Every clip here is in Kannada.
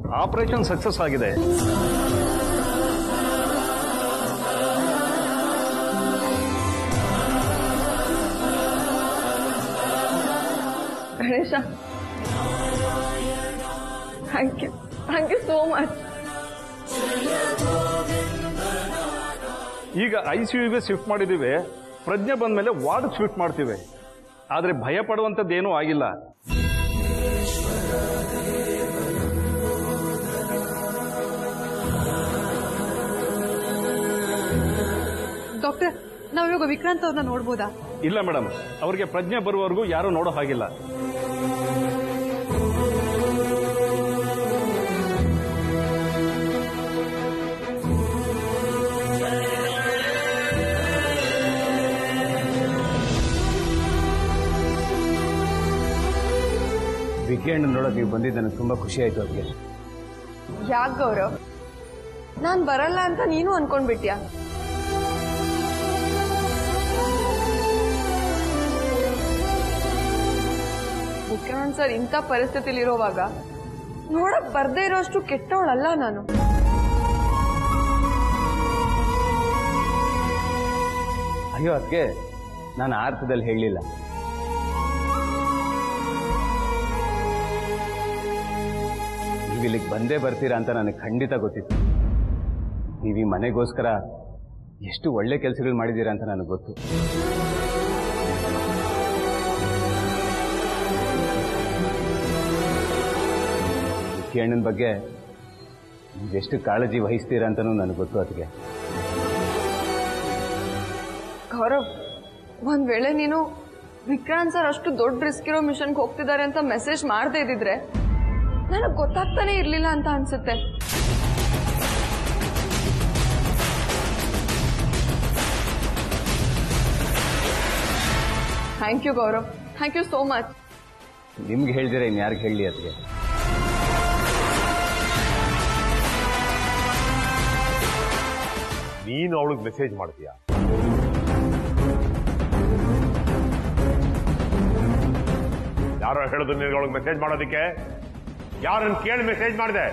ಆಪರೇಷನ್ ಸಕ್ಸಸ್ ಆಗಿದೆ Ganesha thank you thank you so much ಈಗ ಐ ಸಿ ಯುಗೆ ಶಿಫ್ಟ್ ಮಾಡಿದ್ದೀವಿ ಪ್ರಜ್ಞೆ ಬಂದ ಮೇಲೆ ವಾರ್ಡ್ ಶಿಫ್ಟ್ ಮಾಡ್ತೀವಿ ಆದರೆ ಭಯ ಪಡುವಂಥದ್ದೇನೂ ಆಗಿಲ್ಲ ಡಾಕ್ಟರ್ ನಾವಿವಾಗ ವಿಕ್ರಾಂತ್ ಅವ್ರನ್ನ ನೋಡ್ಬೋದಾ ಇಲ್ಲ ಮೇಡಮ್ ಅವರಿಗೆ ಪ್ರಜ್ಞೆ ಬರುವವರೆಗೂ ಯಾರೂ ನೋಡೋ ಹಾಗಿಲ್ಲ ವಿಕೆಂಡ್ ನೋಡೋಕೆ ನೀವು ಬಂದಿದ್ದು ನನಗೆ ತುಂಬ ಖುಷಿ ಆಯಿತು ಅದಕ್ಕೆ ಯಾಕೆ ಗೌರವ್ ನಾನ್ ಬರಲ್ಲ ಅಂತ ನೀನು ಅನ್ಕೊಂಡ್ಬಿಟ್ಯಾ ವಿಕ್ರಾಂತ್ ಸರ್ ಇಂಥ ಪರಿಸ್ಥಿತಿಲಿರುವಾಗ ನೋಡಕ್ ಬರ್ದೇ ಇರೋಷ್ಟು ಕೆಟ್ಟವಳಲ್ಲ ನಾನು ಅಯ್ಯೋ ಅದಕ್ಕೆ ನಾನು ಆ ಅರ್ಥದಲ್ಲಿ ಹೇಳಲಿಲ್ಲ ನೀವು ಇಲ್ಲಿಗೆ ಬಂದೇ ಬರ್ತೀರಾ ಅಂತ ನನಗೆ ಖಂಡಿತ ಗೊತ್ತಿತ್ತು ನೀವು ಈ ಮನೆಗೋಸ್ಕರ ಎಷ್ಟು ಒಳ್ಳೆ ಕೆಲಸಗಳು ಮಾಡಿದ್ದೀರಾ ಅಂತ ನನಗೆ ಗೊತ್ತು ಅಣ್ಣನ ಬಗ್ಗೆ ನೀವೆಷ್ಟು ಕಾಳಜಿ ವಹಿಸ್ತೀರಾ ಅಂತಲೂ ನನಗೆ ಗೊತ್ತು ಅದಕ್ಕೆ ಗೌರವ್ ಒಂದ್ ವೇಳೆ ನೀನು ವಿಕ್ರಾಂತ್ ಸರ್ ಅಷ್ಟು ದೊಡ್ಡ ರಿಸ್ಕ್ ಇರೋ ಮಿಷನ್ಗೆ ಹೋಗ್ತಿದ್ದಾರೆ ಅಂತ ಮೆಸೇಜ್ ಮಾಡದೇ ಇದ್ದಿದ್ರೆ ನನಗೆ ಗೊತ್ತಾಗ್ತಾನೆ ಇರ್ಲಿಲ್ಲ ಅಂತ ಅನ್ಸುತ್ತೆ thank you Gaurav thank you so much ನಿಮ್ಗೆ ಹೇಳ್ದಿರ ಇನ್ಯಾರಿಗೆ ಹೇಳಿ ಅದಕ್ಕೆ ನೀನು ಅವಳಿಗೆ ಮೆಸೇಜ್ ಮಾಡ್ತೀಯ ಯಾರೋ ಹೇಳಿದ್ರು ನಿನಗೆ ಅವಳಿಗೆ ಮೆಸೇಜ್ ಮಾಡೋದಕ್ಕೆ ಯಾರನ್ನು ಕೇಳಿ ಮೆಸೇಜ್ ಮಾಡಿದೆ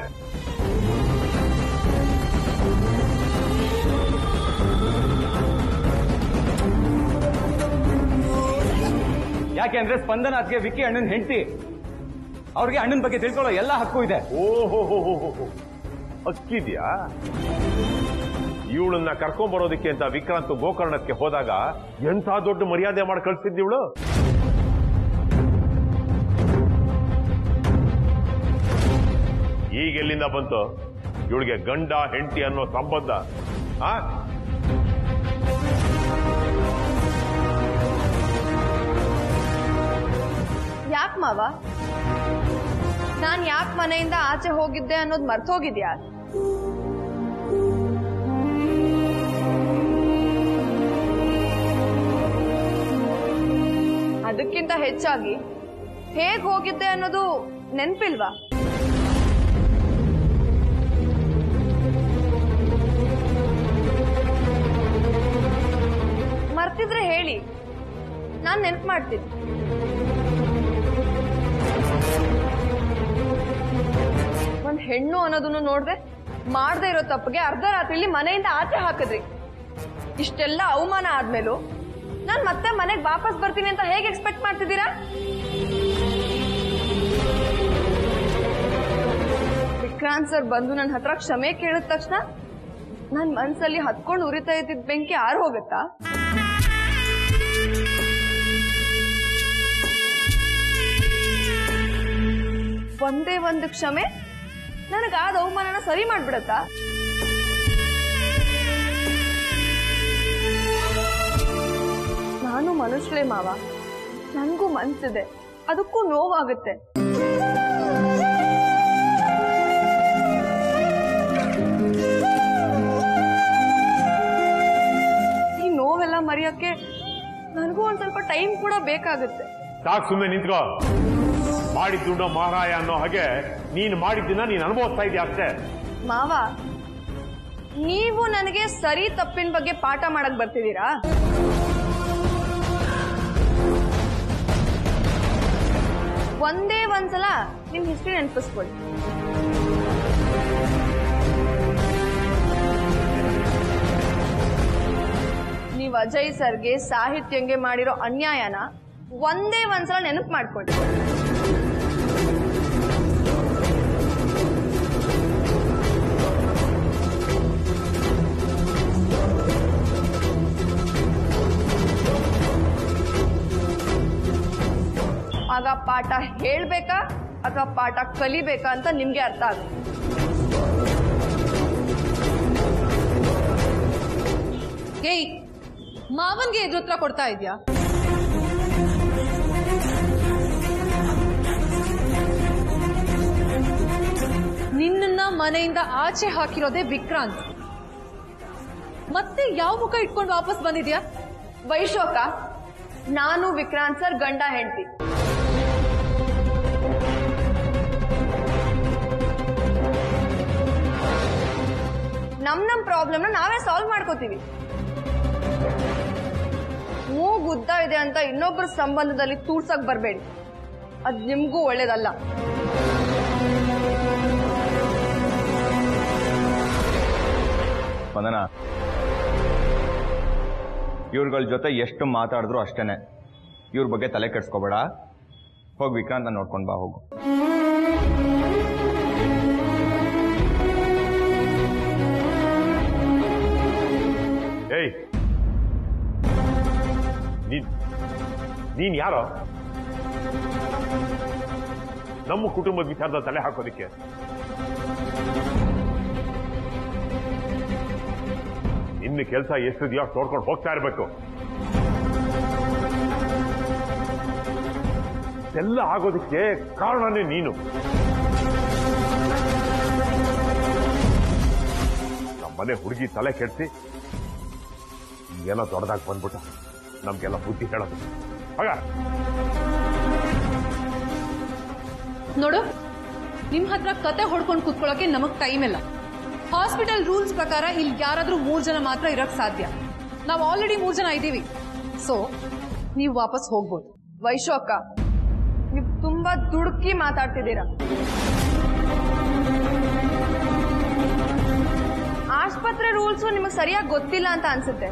ಯಾಕೆಂದ್ರೆ ಸ್ಪಂದನ ಅದಕ್ಕೆ ವಿಕ್ಕಿ ಅಣ್ಣನ ಹೆಂಡತಿ ಅವ್ರಿಗೆ ಅಣ್ಣನ ಬಗ್ಗೆ ತಿಳ್ಕೊಳ್ಳೋ ಎಲ್ಲ ಹಕ್ಕು ಇದೆ ಓಹೋ ಅಕ್ಕಿದ್ಯಾ ಇವಳನ್ನ ಕರ್ಕೊಂಡ್ ಬರೋದಕ್ಕೆ ಅಂತ ವಿಕ್ರಾಂತ್ ಗೋಕರ್ಣಕ್ಕೆ ಹೋದಾಗ ಎಂಥ ದೊಡ್ಡ ಮರ್ಯಾದೆ ಮಾಡಿ ಕಳ್ಸಿದ್ದಿವಳು ಈಗ ಎಲ್ಲಿಂದ ಬಂತು ಇವಳಿಗೆ ಗಂಡ ಹೆಂಡತಿ ಅನ್ನೋ ಸಂಬಂಧ ಆ ಯಾಕ್ ಮಾವ ನಾನ್ ಯಾಕೆ ಮನೆಯಿಂದ ಆಚೆ ಹೋಗಿದ್ದೆ ಅನ್ನೋದು ಮರ್ತೋಗಿದ್ಯಾ ಅದಕ್ಕಿಂತ ಹೆಚ್ಚಾಗಿ ಹೇಗ್ ಹೋಗಿದ್ದೆ ಅನ್ನೋದು ನೆನ್ಪಿಲ್ವಾ ಮರ್ತಿದ್ರೆ ಹೇಳಿ ನಾನ್ ನೆನ್ಪು ಮಾಡ್ತೀನಿ ಒಂದ್ ಹೆಣ್ಣು ಅನ್ನೋದನ್ನು ನೋಡ್ದೆ ಮಾಡದೇ ಇರೋ ತಪ್ಪಿಗೆ ಅರ್ಧ ರಾತ್ರಿಲಿ ಮನೆಯಿಂದ ಆಚೆ ಹಾಕಿದ್ರಿ ಇಷ್ಟೆಲ್ಲ ಅವಮಾನ ಆದ್ಮೇಲೂ ನಾನ್ ಮತ್ತೆ ಮನೆಗೆ ವಾಪಸ್ ಬರ್ತೀನಿ ಅಂತ ಹೇಗೆ ಎಕ್ಸ್ಪೆಕ್ಟ್ ಮಾಡ್ತಿದ್ದೀರಾ ವಿಕ್ರಾಂತ್ ಸರ್ ಬಂದು ನನ್ನ ಹತ್ರ ಕ್ಷಮೆ ಕೇಳಿದ ತಕ್ಷಣ ನನ್ ಮನ್ಸಲ್ಲಿ ಹತ್ಕೊಂಡು ಉರಿತಾ ಇದ್ದಿದ್ ಬೆಂಕಿ ಆರು ಹೋಗುತ್ತಾ ಒಂದೇ ಒಂದು ಕ್ಷಮೆ ನನಗಾದ ಅವಮಾನನ ಸರಿ ಮಾಡ್ಬಿಡತ್ತಾ ನಾನು ಮನುಷ್ಯಲೇ ಮಾವ ನನಗೂ ಮನ್ಸಿದೆ ಅದಕ್ಕೂ ನೋವಾಗುತ್ತೆ ಈ ನೋವೆಲ್ಲ ಮರೆಯೋಕೆ ನನಗೂ ಒಂದ್ ಸ್ವಲ್ಪ ಟೈಮ್ ಕೂಡ ಬೇಕಾಗುತ್ತೆ ಸಾಕು ಸುಮ್ಮನೆ ನಿಂತ್ಕೋ ಮಾಡಿದ್ದುಂಡ ಮಹಾರಾಯ ಅನ್ನೋ ಹಾಗೆ ನೀನು ಮಾಡಿದ್ದನ್ನ ನೀನು ಅನುಭವಿಸ್ತಾ ಇದೆಯಾ ಅಷ್ಟೇ ಮಾವ ನೀವು ನನಗೆ ಸರಿ ತಪ್ಪಿನ ಬಗ್ಗೆ ಪಾಠ ಮಾಡಕ್ ಬರ್ತಿದ್ದೀರಾ ಒಂದೇ ಒಂದ್ಸಲ ನಿಮ್ ಹಿಸ್ಟ್ರಿ ನೆನಪಿಸ್ಕೊಳ್ಳಿ ನೀವು ಅಜಯ್ ಸರ್ಗೆ ಸಾಹಿತ್ಯಂಗೆ ಮಾಡಿರೋ ಅನ್ಯಾಯನ ಒಂದೇ ಒಂದ್ಸಲ ನೆನಪು ಮಾಡ್ಕೊಳ್ಳಿ ಆಗ ಪಾಠ ಹೇಳ್ಬೇಕಾ ಅಥವಾ ಪಾಠ ಕಲಿಬೇಕಾ ಅಂತ ನಿಮ್ಗೆ ಅರ್ಥ ಆಗುತ್ತೆ ಏಯ್ ಮಾವನ್ಗೆ ಎದುರುತ್ರ ಕೊಡ್ತಾ ಇದ್ಯಾ ನಿನ್ನನ್ನ ಮನೆಯಿಂದ ಆಚೆ ಹಾಕಿರೋದೇ ವಿಕ್ರಾಂತ್ ಮತ್ತೆ ಯಾವ ಮುಖ ಇಟ್ಕೊಂಡು ವಾಪಸ್ ಬಂದಿದ್ಯಾ ವೈಶೋಕ ನಾನು ವಿಕ್ರಾಂತ್ ಸರ್ ಗಂಡ ಹೆಂಡತಿ ನಮ್ ನಮ್ ಪ್ರಾಬ್ಲಮ್ನ ನಾವೇ ಸಾಲ್ವ್ ಮಾಡ್ಕೋತೀವಿ ಮೂಗ್ ಉದ್ದ ಇದೆ ಅಂತ ಇನ್ನೊಬ್ಬರ ಸಂಬಂಧದಲ್ಲಿ ತೂರ್ಸಕ್ ಬರ್ಬೇಡಿ ಅದ್ ನಿಮ್ಗೂ ಒಳ್ಳೇದಲ್ಲ ಸ್ಪಂದನ ಇವ್ರಗಳ ಜೊತೆ ಎಷ್ಟು ಮಾತಾಡಿದ್ರು ಅಷ್ಟೇನೆ ಇವ್ರ ಬಗ್ಗೆ ತಲೆ ಕೆಡ್ಸ್ಕೋಬೇಡ ಹೋಗಿ ವಿಕ್ರಾಂತ ನೋಡ್ಕೊಂಡು ಬಾ ಹೋಗು ಏಯ್ ನೀನ್ ನೀನ್ ಯಾರೋ ನಮ್ಮ ಕುಟುಂಬದ ವಿಚಾರದ ತಲೆ ಹಾಕೋದಿಕ್ಕೆ ಇನ್ನು ಕೆಲಸ ಎಷ್ಟಿದೆಯೋ ಅಷ್ಟು ನೋಡ್ಕೊಂಡು ಹೋಗ್ತಾ ಇರಬೇಕು ಎಲ್ಲ ಆಗೋದಕ್ಕೆ ಕಾರಣನೇ ನೀನು ನಮ್ಮನೆ ಹುಡುಗಿ ತಲೆ ಕೆಡಿಸಿ ಏನೋ ದೊಡ್ಡದಾಗಿ ಬಂದ್ಬಿಟ್ಟ ನಮ್ಗೆಲ್ಲ ಬುದ್ಧಿ ಹೇಳೋದು ಹಾಗ ನೋಡು ನಿಮ್ ಹತ್ರ ಕತೆ ಹೊಡ್ಕೊಂಡು ಕೂತ್ಕೊಳ್ಳೋಕೆ ನಮಗ್ ಟೈಮ್ ಇಲ್ಲ ಹಾಸ್ಪಿಟಲ್ ರೂಲ್ಸ್ ಪ್ರಕಾರ ಇಲ್ಲಿ ಯಾರಾದ್ರೂ ಮೂರ್ ಜನ ಮಾತ್ರ ಇರಕ್ ಸಾಧ್ಯ ನಾವು ಆಲ್ರೆಡಿ ಮೂರ್ ಜನ ಇದ್ದೀವಿ ಸೊ ನೀವು ವಾಪಸ್ ಹೋಗ್ಬೋದು ವೈಶೋಕ ನೀವು ತುಂಬಾ ದುಡುಕಿ ಮಾತಾಡ್ತಿದ್ದೀರಾ ಆಸ್ಪತ್ರೆ ರೂಲ್ಸ್ ನಿಮಗೆ ಸರಿಯಾಗಿ ಗೊತ್ತಿಲ್ಲ ಅಂತ ಅನ್ಸುತ್ತೆ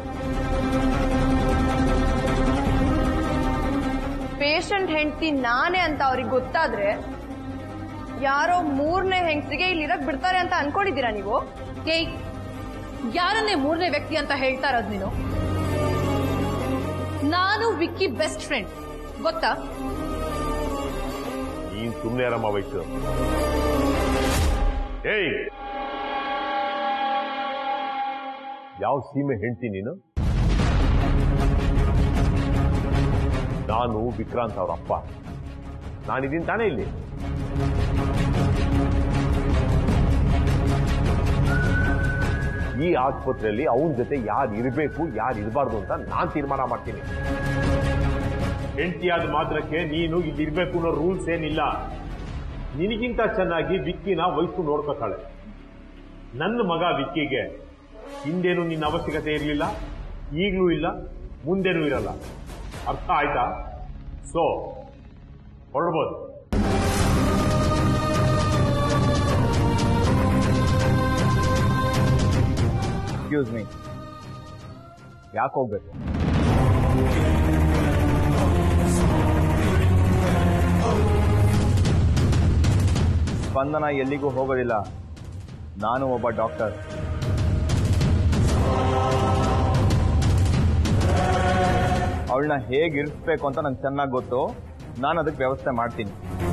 ಪೇಷಂಟ್ ಹೆಂಡತಿ ನಾನೇ ಅಂತ ಅವ್ರಿಗೆ ಗೊತ್ತಾದ್ರೆ ಯಾರೋ ಮೂರನೇ ಹೆಂಗಸಿಗೆ ಇಲ್ಲಿ ಇರಕ್ ಬಿಡ್ತಾರೆ ಅಂತ ಅನ್ಕೊಂಡಿದ್ದೀರಾ ನೀವು ಏಯ್ ಯಾರನ್ನೇ ಮೂರನೇ ವ್ಯಕ್ತಿ ಅಂತ ಹೇಳ್ತಾ ಇರೋದು ನೀನು ನಾನು ವಿಕ್ಕಿ ಬೆಸ್ಟ್ ಫ್ರೆಂಡ್ ಗೊತ್ತಾ ನೀನ್ ಸುಮ್ಮನೆ ರಮ್ಮ ವಯಸ್ಸು ಏಯ್ ಯಾವ ಸೀಮೆ ಹೆಂಡ್ತಿ ನೀನು ನಾನು ವಿಕ್ರಾಂತ್ ಅವ್ರ ಅಪ್ಪ ನಾನಿದ್ದೀನಿ ತಾನೇ ಇಲ್ಲಿ ಈ ಆಸ್ಪತ್ರೆಯಲ್ಲಿ ಅವನ ಜೊತೆ ಯಾರು ಇರಬೇಕು ಯಾರು ಇರಬಾರ್ದು ಅಂತ ನಾನ್ ತೀರ್ಮಾನ ಮಾಡ್ತೀನಿ ಹೆಂಡತಿಯಾದ ಮಾತ್ರಕ್ಕೆ ನೀನು ಇಲ್ಲಿ ಇರ್ಬೇಕು ಅನ್ನೋ ರೂಲ್ಸ್ ಏನಿಲ್ಲ ನಿನಗಿಂತ ಚೆನ್ನಾಗಿ ವಿಕ್ಕಿನ ವಯಸ್ಸು ನೋಡ್ಕೋತಾಳೆ ನನ್ನ ಮಗ ವಿಕ್ಕಿಗೆ ಹಿಂದೇನು ನಿನ್ನ ಅವಶ್ಯಕತೆ ಇರಲಿಲ್ಲ ಈಗಲೂ ಇಲ್ಲ ಮುಂದೇನೂ ಇರಲ್ಲ ಅರ್ಥ ಆಯ್ತಾ ಸೊ ಹೊರಡ್ಬೋದು ಎಕ್ಸ್ಕ್ಯೂಸ್ ಮೀ ಯಾಕೆ ಹೋಗ್ಬೇಕು ಸ್ಪಂದನ ಎಲ್ಲಿಗೂ ಹೋಗೋದಿಲ್ಲ ನಾನು ಒಬ್ಬ ಡಾಕ್ಟರ್ ಅವಳನ್ನ ಹೇಗೆ ಇರಿಸ್ಬೇಕು ಅಂತ ನಂಗೆ ಚೆನ್ನಾಗಿ ಗೊತ್ತು ನಾನು ಅದಕ್ಕೆ ವ್ಯವಸ್ಥೆ ಮಾಡ್ತೀನಿ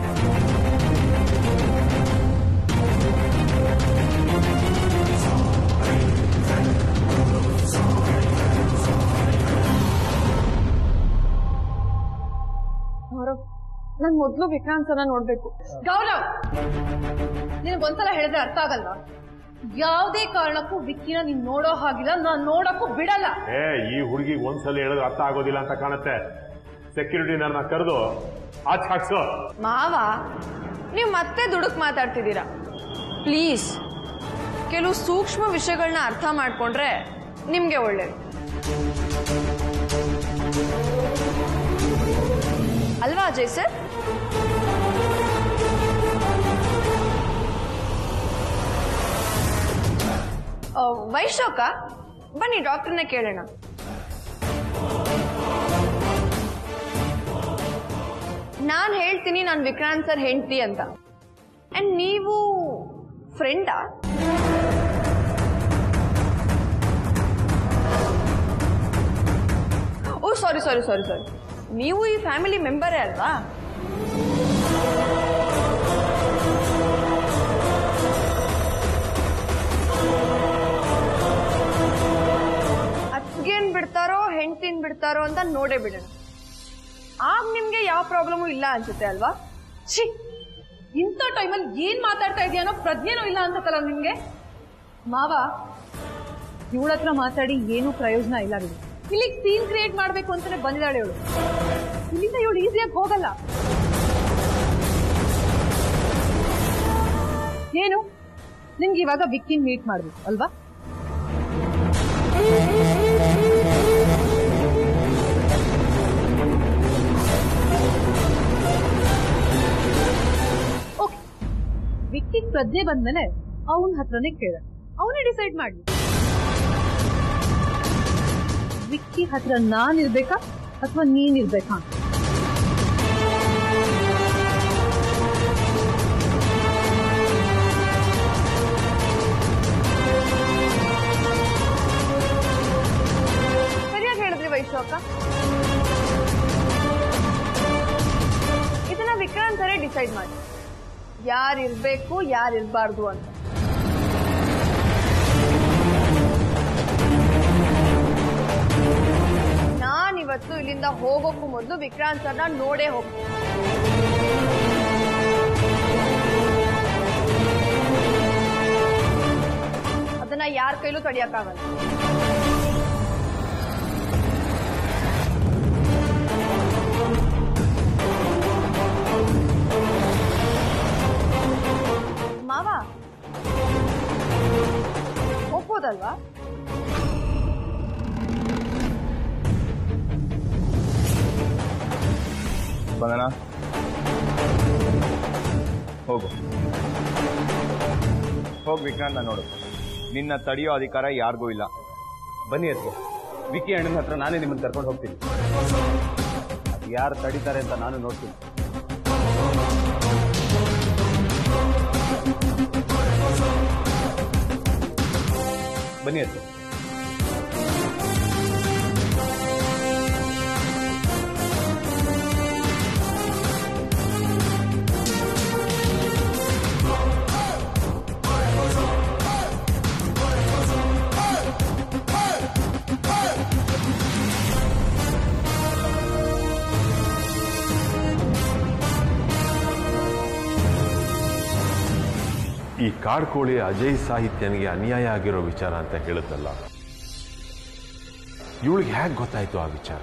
ಗೌರವ್ ನನ್ ಮೊದ್ಲು ವಿಕ್ರಾಂತ್ ಸರ್ನ ನೋಡ್ಬೇಕು ಗೌರವ್ ನಿನಗೆ ಒಂದ್ಸಲ ಹೇಳಿದ್ರೆ ಅರ್ಥ ಆಗಲ್ಲ ಯಾವುದೇ ಕಾರಣಕ್ಕೂ ವಿಕ್ಕಿನ ನೀನ್ ನೋಡೋ ಹಾಗಿಲ್ಲ ನಾನ್ ನೋಡಕ್ಕೂ ಬಿಡಲ್ಲ ಏ ಈ ಹುಡುಗಿಗೆ ಒಂದ್ಸಲ ಹೇಳಿದ್ರೆ ಅರ್ಥ ಆಗೋದಿಲ್ಲ ಅಂತ ಕಾಣುತ್ತೆ ಸೆಕ್ಯೂರಿಟಿ ನನ್ನ ಕರೆದು ಆಚೆ ಹಾಕ್ಸು ಮಾವ ನೀವು ಮತ್ತೆ ದುಡುಕ್ ಮಾತಾಡ್ತಿದ್ದೀರಾ ಪ್ಲೀಸ್ ಕೆಲವು ಸೂಕ್ಷ್ಮ ವಿಷಯಗಳನ್ನ ಅರ್ಥ ಮಾಡ್ಕೊಂಡ್ರೆ ನಿಮ್ಗೆ ಒಳ್ಳೇದು ಅಲ್ವಾ ಅಜಯ್ ಸರ್ ವೈಶೋಕ ಬನ್ನಿ ಡಾಕ್ಟರ್ನ ಕೇಳೋಣ ನಾನು ಹೇಳ್ತೀನಿ ನಾನು ವಿಕ್ರಾಂತ್ ಸರ್ ಹೆಂಡ್ತಿ ಅಂತ ಅಂಡ್ ನೀವು ಫ್ರೆಂಡಾ ಓ ಸಾರಿ ಸಾರಿ ಸಾರಿ ಸಾರಿ ನೀವು ಈ ಫ್ಯಾಮಿಲಿ ಮೆಂಬರೇ ಅಲ್ವಾ ಅತ್ಗೇನ್ ಬಿಡ್ತಾರೋ ಹೆಂಡ್ತಿನ್ ಬಿಡ್ತಾರೋ ಅಂತ ನೋಡೇ ಬಿಡೋಣ ಆಗ ನಿಮ್ಗೆ ಯಾವ ಪ್ರಾಬ್ಲಮು ಇಲ್ಲ ಅನ್ಸುತ್ತೆ ಅಲ್ವಾ ಛೀ ಇಂಥ ಟೈಮಲ್ಲಿ ಏನ್ ಮಾತಾಡ್ತಾ ಇದೆಯಾ ಅನ್ನೋ ಪ್ರಜ್ಞೆನೂ ಇಲ್ಲ ಅನ್ಸತ್ತಲ್ಲ ನಿಮ್ಗೆ ಮಾವ ಇವಳ ಹತ್ರ ಮಾತಾಡಿ ಏನೂ ಪ್ರಯೋಜನ ಇಲ್ಲ ಬಿಡಿ ಇಲ್ಲಿಗೆ ಸೀನ್ ಕ್ರಿಯೇಟ್ ಮಾಡ್ಬೇಕು ಅಂತಾನೆ ಬಂದಿದ್ದಾಳೆ ಇವಳು ಇಲ್ಲಿಂದ ಇವಳು ಈಸಿಯಾಗಿ ಹೋಗಲ್ಲ ಏನು ನಿಮ್ಗೆ ಇವಾಗ ವಿಕ್ಕಿನ್ ಮೀಟ್ ಮಾಡ್ಬೇಕು ಅಲ್ವಾ ಓಕೆ ವಿಕ್ಕಿಗೆ ಪ್ರಜ್ಞೆ ಬಂದ್ಮೇಲೆ ಅವನ ಹತ್ರನೇ ಕೇಳ ಅವನೇ ಡಿಸೈಡ್ ಮಾಡ್ಲಿ ವಿಕ್ಕಿ ಹತ್ರ ನಾನ್ ಇರ್ಬೇಕಾ ಅಥವಾ ನೀನ್ ಇರ್ಬೇಕಾ ಅಂತ ಸರಿಯಾಗಿ ಹೇಳಿದ್ರಿ ವೈಶೋಕ ಇದನ್ನ ವಿಕ್ರಾಂತ್ ಸರೇ ಡಿಸೈಡ್ ಮಾಡಿ ಯಾರು ಇರ್ಬೇಕು ಯಾರು ಇರಬಾರ್ದು ಅಂತ ನಾನಿವತ್ತು ಇಲ್ಲಿಂದ ಹೋಗೋಕ್ಕೂ ಮೊದಲು ವಿಕ್ರಾಂತ್ ಸರ್ನ ನೋಡೇ ಹೋಗ್ತೀನಿ ಅದನ್ನ ಯಾರ ಕೈಲೂ ತಡಿಯಕ್ಕಾಗಲ್ಲ ಮಾವ ಒಪ್ಪೋದಲ್ವಾ ಬಂದನ ಹೋಗು ಹೋಗ್ ವಿಕ್ರಾಂತ್ ನೋಡು ನಿನ್ನ ತಡೆಯೋ ಅಧಿಕಾರ ಯಾರಿಗೂ ಇಲ್ಲ ಬನ್ನಿ ಅದಕ್ಕೆ ವಿಕ್ಕಿ ಅಣ್ಣನ ಹತ್ರ ನಾನೇ ನಿಮ್ಮನ್ನು ಕರ್ಕೊಂಡು ಹೋಗ್ತೀನಿ ಅದು ಯಾರು ತಡೀತಾರೆ ಅಂತ ನಾನು ನೋಡ್ತೀನಿ ಬನ್ನಿ ಅದಕ್ಕೆ ಈ ಕಾಡ್ಕೋಳಿ ಅಜಯ್ ಸಾಹಿತ್ಯನಿಗೆ ಅನ್ಯಾಯ ಆಗಿರೋ ವಿಚಾರ ಅಂತ ಹೇಳುತ್ತಲ್ಲ ಇವಳಿಗೆ ಹೇಗೆ ಗೊತ್ತಾಯ್ತು ಆ ವಿಚಾರ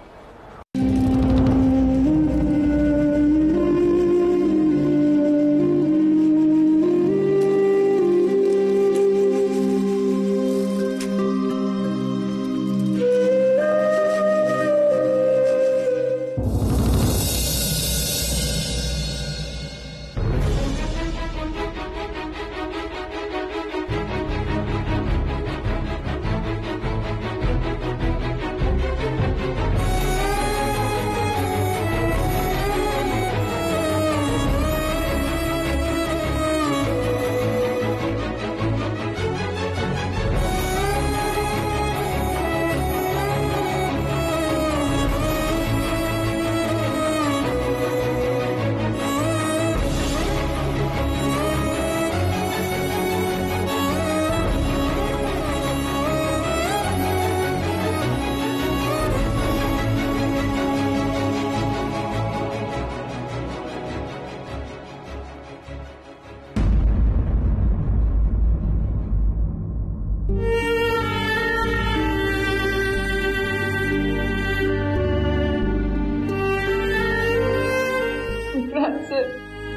ವಿಕ್ರಾಂತ್ ಸರ್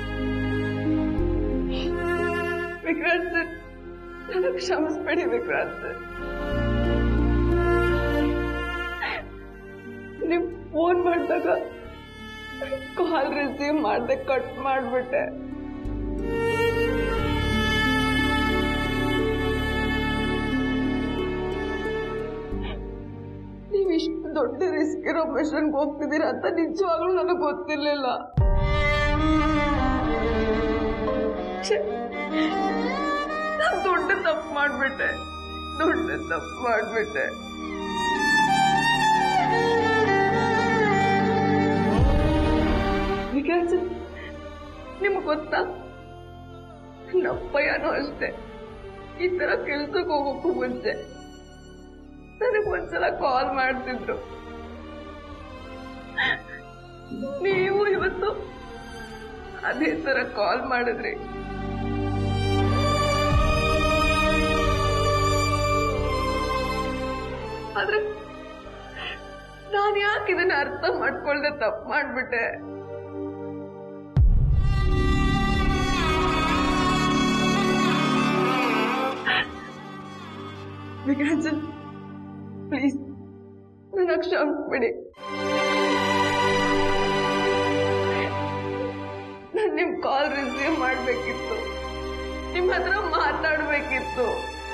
ವಿಕ್ರಾಂತ್ ಸರ್ ನನಗೆ ಕ್ಷಮಿಸ್ಬೇಡಿ ವಿಕ್ರಾಂತ್ ಸರ್ ನೀವು ಫೋನ್ ಮಾಡಿದಾಗ ಕಾಲ್ ರಿಸೀವ್ ಮಾಡ್ದೆ ಕಟ್ ಮಾಡಿಬಿಟ್ಟೆ ದೊಡ್ಡ ರಿಸ್ಕ್ ಇರೋ ಮಿಷನ್ಗೆ ಹೋಗ್ತಿದ್ದೀರಾ ಅಂತ ನಿಜವಾಗ್ಲೂ ನನಗೆ ಗೊತ್ತಿರ್ಲಿಲ್ಲ ಛೆ, ನಾನ್ ದೊಡ್ಡ ತಪ್ಪು ಮಾಡ್ಬಿಟ್ಟೆ ದೊಡ್ಡ ತಪ್ಪು ಮಾಡ್ಬಿಟ್ಟೆ ವಿಕಾಸ್ ನಿಮ್ಗೆ ಗೊತ್ತಾ ನಪ್ಪಯ್ಯನೂ ಅಷ್ಟೇ ಈ ತರ ಕೆಲ್ಸಕ್ಕೆ ಹೋಗೋಕ್ಕೂ ಮುಂಚೆ ನನಗೆ ಒಂದ್ಸಲ ಕಾಲ್ ಮಾಡ್ತಿದ್ರು ನೀವು ಇವತ್ತು ಅದೇ ತರ ಕಾಲ್ ಮಾಡಿದ್ರಿ ಆದ್ರೆ ನಾನು ಯಾಕೆ ಇದನ್ನ ಅರ್ಥ ಮಾಡ್ಕೊಳ್ದೆ ತಪ್ಪು ಮಾಡ್ಬಿಟ್ಟೆ ವಿಕಾಸ್ ಪ್ಲೀಸ್ ನನಗೆ ಕ್ಷಮಿಸ್ಬಿಡಿ ನಾನು ನಿಮ್ ಕಾಲ್ ರಿಸೀವ್ ಮಾಡ್ಬೇಕಿತ್ತು ನಿಮ್ ಹತ್ರ ಮಾತಾಡ್ಬೇಕಿತ್ತು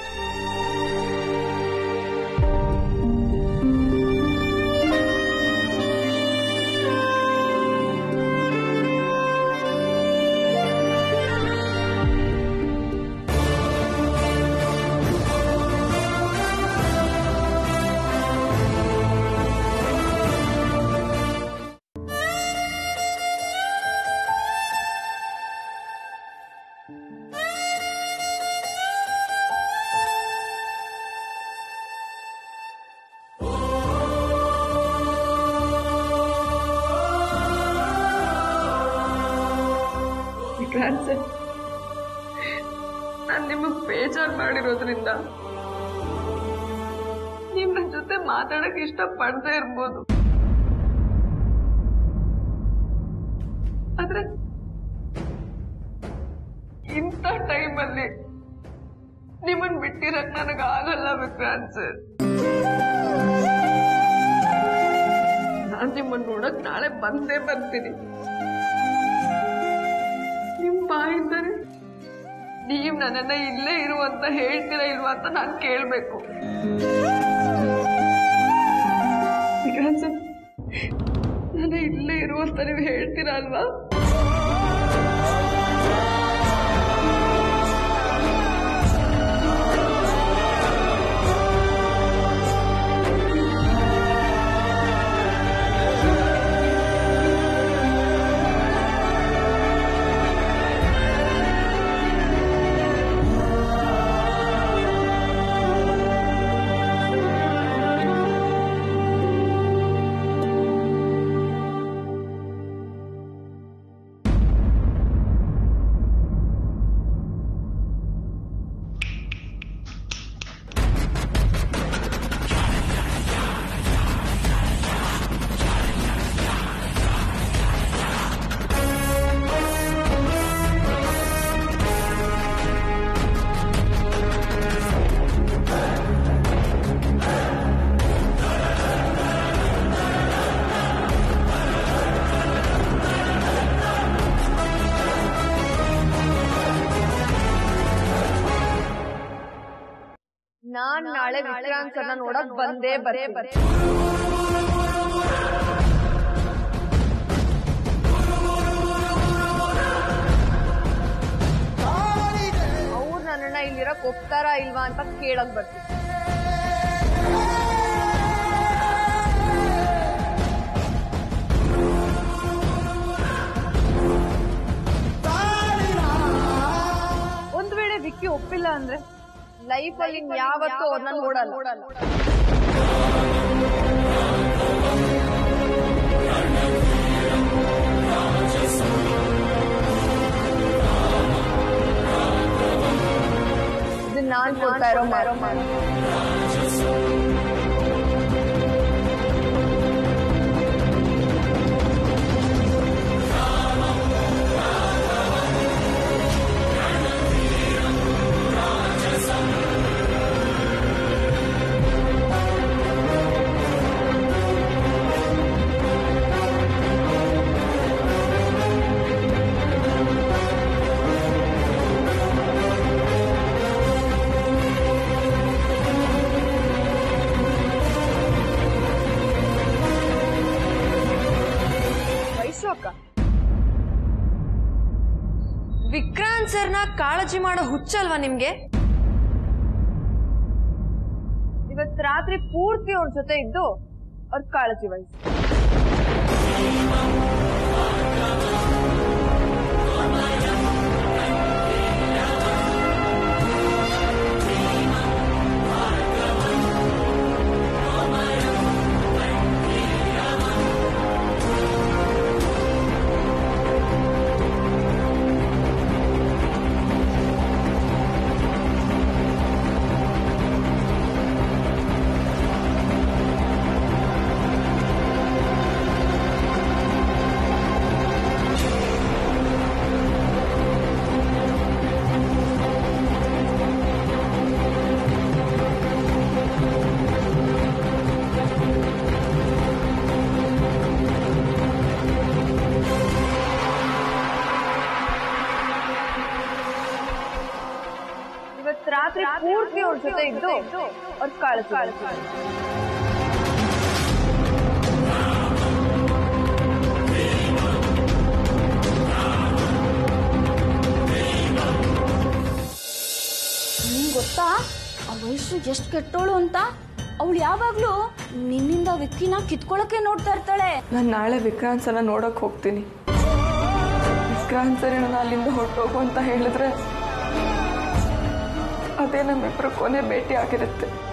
ವಿಕ್ರಾಂತ್ ಸರ್ ನಾನು ನಿಮಗೆ ಬೇಜಾರು ಮಾಡಿರೋದ್ರಿಂದ ನೀವು ನನ್ನ ಜೊತೆ ಮಾತಾಡಕ್ ಇಷ್ಟಪಡದೇ ಇರ್ಬೋದು ಆದ್ರೆ ಇಂಥ ಟೈಮಲ್ಲಿ ನಿಮ್ಮನ್ ಬಿಟ್ಟಿರಕ್ ನನಗೆ ಆಗಲ್ಲ ವಿಕ್ರಾಂತ್ ಸರ್ ನಾನ್ ನಿಮ್ಮನ್ನ ನೋಡಕ್ ನಾಳೆ ಬಂದೇ ಬರ್ತೀನಿ ನಿಮ್ ಬಾಯಿಂದರೆ ನೀವ್ ನನ್ನನ್ನ ಇಲ್ಲೇ ಇರುವಂತ ಹೇಳ್ತೀರಾ ಇಲ್ವಾ ಅಂತ ನಾನ್ ಕೇಳ್ಬೇಕು ವಿಕ್ರಾಂತ್ ಸರ್ ನನ್ನ ಇಲ್ಲೇ ಇರುವಂತ ನೀವು ಹೇಳ್ತೀರಾ ಅಲ್ವಾ ನಾನ್ ನಾಳೆ ವಿಕ್ರಾಂತ್ ಸರ್ನ ನೋಡಕ್ ಬಂದೇ ಬರೇ ಬರೇ ಅವ್ರು ನನ್ನನ್ನ ಇಲ್ಲಿರಕ್ ಒಪ್ತಾರಾ ಇಲ್ವಾ ಅಂತ ಕೇಳಕ್ ಬರ್ತೀನಿ ಒಂದ್ ವೇಳೆ ವಿಕ್ಕಿ ಒಪ್ಪಿಲ್ಲ ಅಂದ್ರೆ ಲೈಫ್ ಅಲ್ಲಿ ಯಾವತ್ತೂ ಅವ್ರನ್ನ ನೋಡಲ್ಲ ಇದು ನಾನ್ ಕೊಡ್ತಾ ಇರೋ ಮಾರೋ ಆ ಅಕ್ಕ ವಿಕ್ರಾಂತ್ ಸರ್ನ ಕಾಳಜಿ ಮಾಡೋ ಹುಚ್ಚಲ್ವಾ ನಿಮ್ಗೆ ಇವತ್ ರಾತ್ರಿ ಪೂರ್ತಿ ಅವ್ರ ಜೊತೆ ಇದ್ದು ಅವ್ರ ಕಾಳಜಿ ವಹಿಸಿ ಇವತ್ ರಾತ್ರಿ ಪೂರ್ತಿ ಅವ್ರ ಜೊತೆ ಇದ್ದು ಅವ್ರ ಕಾಳಜಿ ವಹಿಸಿ. ನಿಂಗೆ ಗೊತ್ತಾ ಆ ವಯಸ್ಸು ಎಷ್ಟು ಕೆಟ್ಟೋಳು ಅಂತ ಅವಳು ಯಾವಾಗ್ಲೂ ನಿನ್ನಿಂದ ವಿಕ್ಕಿನ ಕಿತ್ಕೊಳಕ್ಕೆ ನೋಡ್ತಾ ಇರ್ತಾಳೆ ನಾನು ನಾಳೆ ವಿಕ್ರಾಂತ್ ಸಲ ನೋಡಕ್ ಹೋಗ್ತೀನಿ ವಿಕ್ರಾಂತ್ ಸರಿ ನಾನು ಅಲ್ಲಿಂದ ಹೊರಟೋಗು ಅಂತ ಹೇಳಿದ್ರೆ ಅದೇ ನಮ್ಮಿಬ್ಬರ ಕೊನೆ ಭೇಟಿ ಆಗಿರುತ್ತೆ